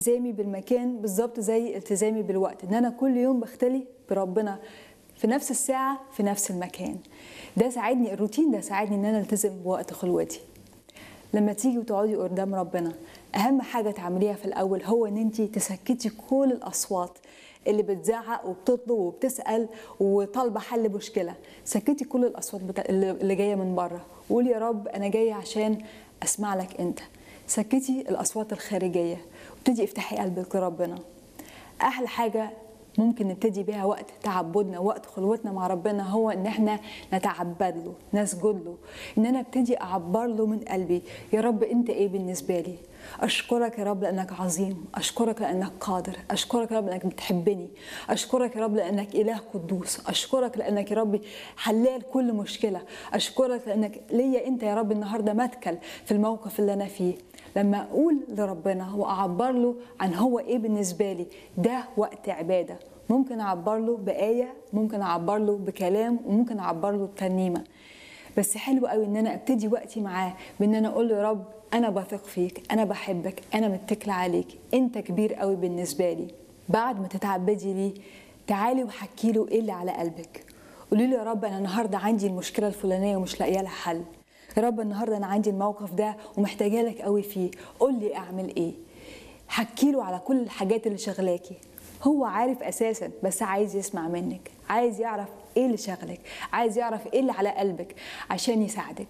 التزامي بالمكان بالظبط زي التزامي بالوقت ان انا كل يوم بختلي بربنا في نفس الساعه في نفس المكان ده ساعدني الروتين ده ساعدني ان انا التزم بوقت خلوتي لما تيجي وتقعدي قدام ربنا اهم حاجه تعمليها في الاول هو ان انت تسكتي كل الاصوات اللي بتزعق وبتطلب وبتسال وطالبه حل مشكله سكتي كل الاصوات بتا... اللي جايه من بره وقولي يا رب انا جايه عشان اسمع لك انت سكتي الاصوات الخارجيه وابتدي افتحي قلبك لربنا احلى حاجه ممكن نبتدي بيها وقت تعبدنا وقت خلوتنا مع ربنا هو ان احنا نتعبد له نسجد له ان انا ابتدي اعبر له من قلبي يا رب انت ايه بالنسبه لي اشكرك يا رب لانك عظيم اشكرك لانك قادر اشكرك يا رب لانك بتحبني اشكرك يا رب لانك اله قدوس اشكرك لانك يا ربي حلال كل مشكله اشكرك لانك ليا انت يا رب النهارده متكل في الموقف اللي انا فيه لما اقول لربنا واعبر له عن هو ايه بالنسبه لي ده وقت عباده ممكن اعبر له بايه ممكن اعبر له بكلام وممكن اعبر له بترنيمه بس حلو قوي ان انا ابتدي وقتي معاه بان انا اقول له يا رب انا بثق فيك انا بحبك انا متكله عليك انت كبير قوي بالنسبه لي بعد ما تتعبدي ليه تعالي وحكي له ايه اللي على قلبك قولي له يا رب انا النهارده عندي المشكله الفلانيه ومش لاقيه لها حل يا رب النهارده انا عندي الموقف ده ومحتاجه لك قوي فيه قول لي اعمل ايه حكي له على كل الحاجات اللي شغلاكي هو عارف اساسا بس عايز يسمع منك عايز يعرف ايه اللي شغلك عايز يعرف ايه اللي على قلبك عشان يساعدك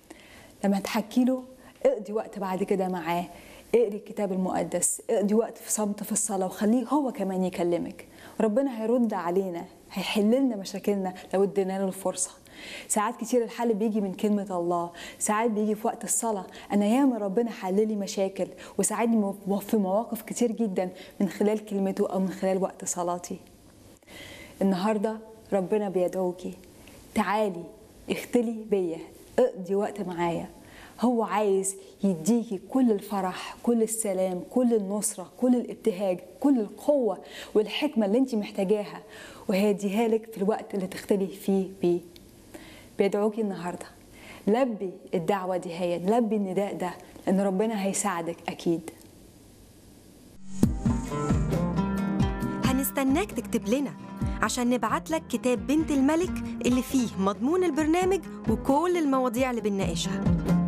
لما تحكي له اقضي وقت بعد كده معاه اقري الكتاب المقدس اقضي وقت في صمت في الصلاه وخليه هو كمان يكلمك ربنا هيرد علينا هيحل لنا مشاكلنا لو ادينا له الفرصه ساعات كتير الحل بيجي من كلمة الله ساعات بيجي في وقت الصلاة أنا ياما ربنا حل لي مشاكل وساعدني في مواقف كتير جدا من خلال كلمته أو من خلال وقت صلاتي النهاردة ربنا بيدعوكي تعالي اختلي بيا اقضي وقت معايا هو عايز يديكي كل الفرح كل السلام كل النصرة كل الابتهاج كل القوة والحكمة اللي انت محتاجاها وهيديها لك في الوقت اللي تختلي فيه بيه بيدعوكي النهارده لبي الدعوه دي هي لبي النداء ده لان ربنا هيساعدك اكيد هنستناك تكتب لنا عشان نبعت لك كتاب بنت الملك اللي فيه مضمون البرنامج وكل المواضيع اللي بنناقشها